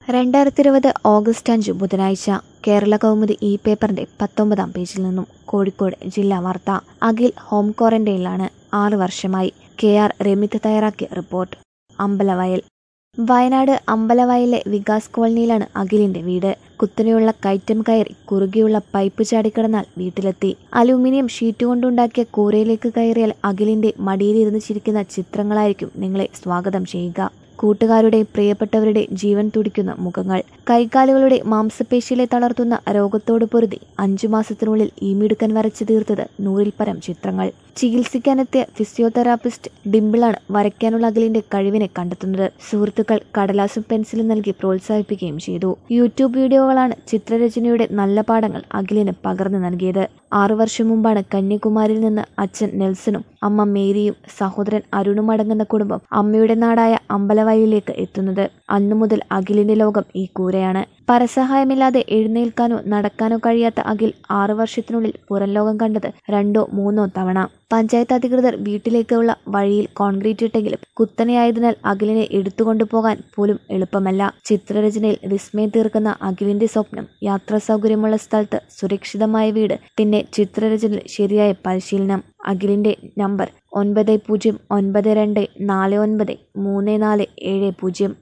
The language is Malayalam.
രണ്ടായിരത്തി ഇരുപത് ഓഗസ്റ്റ് അഞ്ച് ബുധനാഴ്ച കേരള കൗമുദി ഇ പേപ്പറിന്റെ പത്തൊമ്പതാം പേജിൽ നിന്നും കോഴിക്കോട് ജില്ലാ വാർത്ത അഖിൽ ഹോം ക്വാറന്റൈനിലാണ് ആറ് വർഷമായി കെ ആർ രമിത് തയ്യാറാക്കിയ റിപ്പോർട്ട് അമ്പലവയൽ വയനാട് അമ്പലവയലിലെ വികാസ് കോളനിയിലാണ് അഖിലിന്റെ വീട് കുത്തനെയുള്ള കയറ്റം കയറി കുറുകെയുള്ള പൈപ്പ് ചാടിക്കിടന്നാൽ വീട്ടിലെത്തി അലൂമിനിയം ഷീറ്റ് കൊണ്ടുണ്ടാക്കിയ കൂരയിലേക്ക് കയറിയാൽ അഖിലിന്റെ മടിയിലിരുന്ന് ചിരിക്കുന്ന ചിത്രങ്ങളായിരിക്കും നിങ്ങളെ സ്വാഗതം ചെയ്യുക കൂട്ടുകാരുടെ പ്രിയപ്പെട്ടവരുടെ ജീവൻ തുടിക്കുന്ന മുഖങ്ങൾ കൈകാലുകളുടെ മാംസപേശിയിലെ തളർത്തുന്ന രോഗത്തോട് പൊരുതി അഞ്ചു മാസത്തിനുള്ളിൽ ഈ മിടുക്കൻ വരച്ചു തീർത്തത് നൂറിൽ പരം ചിത്രങ്ങൾ ചികിത്സിക്കാനെത്തിയ ഫിസിയോതെറാപ്പിസ്റ്റ് ഡിംപിളാണ് വരയ്ക്കാനുള്ള അഖിലിന്റെ കഴിവിനെ കണ്ടെത്തുന്നത് സുഹൃത്തുക്കൾ കടലാസും പെൻസിലും നൽകി പ്രോത്സാഹിപ്പിക്കുകയും ചെയ്തു യൂട്യൂബ് വീഡിയോകളാണ് ചിത്രരചനയുടെ നല്ല പാഠങ്ങൾ അഖിലിന് പകർന്നു നൽകിയത് ആറു വർഷം മുമ്പാണ് കന്യാകുമാരിയിൽ നിന്ന് അച്ഛൻ നെൽസണും അമ്മ മേരിയും സഹോദരൻ അരുണും അടങ്ങുന്ന കുടുംബം അമ്മയുടെ നാടായ അമ്പലവയലിലേക്ക് എത്തുന്നത് അന്നു മുതൽ അഖിലിന്റെ ലോകം ഈ കൂരയാണ് പരസഹായമില്ലാതെ എഴുന്നേൽക്കാനോ നടക്കാനോ കഴിയാത്ത അഖിൽ ആറു വർഷത്തിനുള്ളിൽ പുറം ലോകം കണ്ടത് രണ്ടോ മൂന്നോ തവണ പഞ്ചായത്ത് അധികൃതർ വീട്ടിലേക്കുള്ള വഴിയിൽ കോൺക്രീറ്റ് ഇട്ടെങ്കിലും കുത്തനെയായതിനാൽ അഖിലിനെ എടുത്തുകൊണ്ടുപോകാൻ പോലും എളുപ്പമല്ല ചിത്രരചനയിൽ വിസ്മയം തീർക്കുന്ന അഖിലിന്റെ സ്വപ്നം യാത്രാ സൗകര്യമുള്ള സ്ഥലത്ത് സുരക്ഷിതമായ വീട് പിന്നെ ചിത്രരചനയിൽ ശരിയായ പരിശീലനം അഖിലിന്റെ നമ്പർ ഒൻപത് പൂജ്യം ഒൻപത് രണ്ട് നാല് ഒൻപത് മൂന്ന് നാല് ഏഴ് പൂജ്യം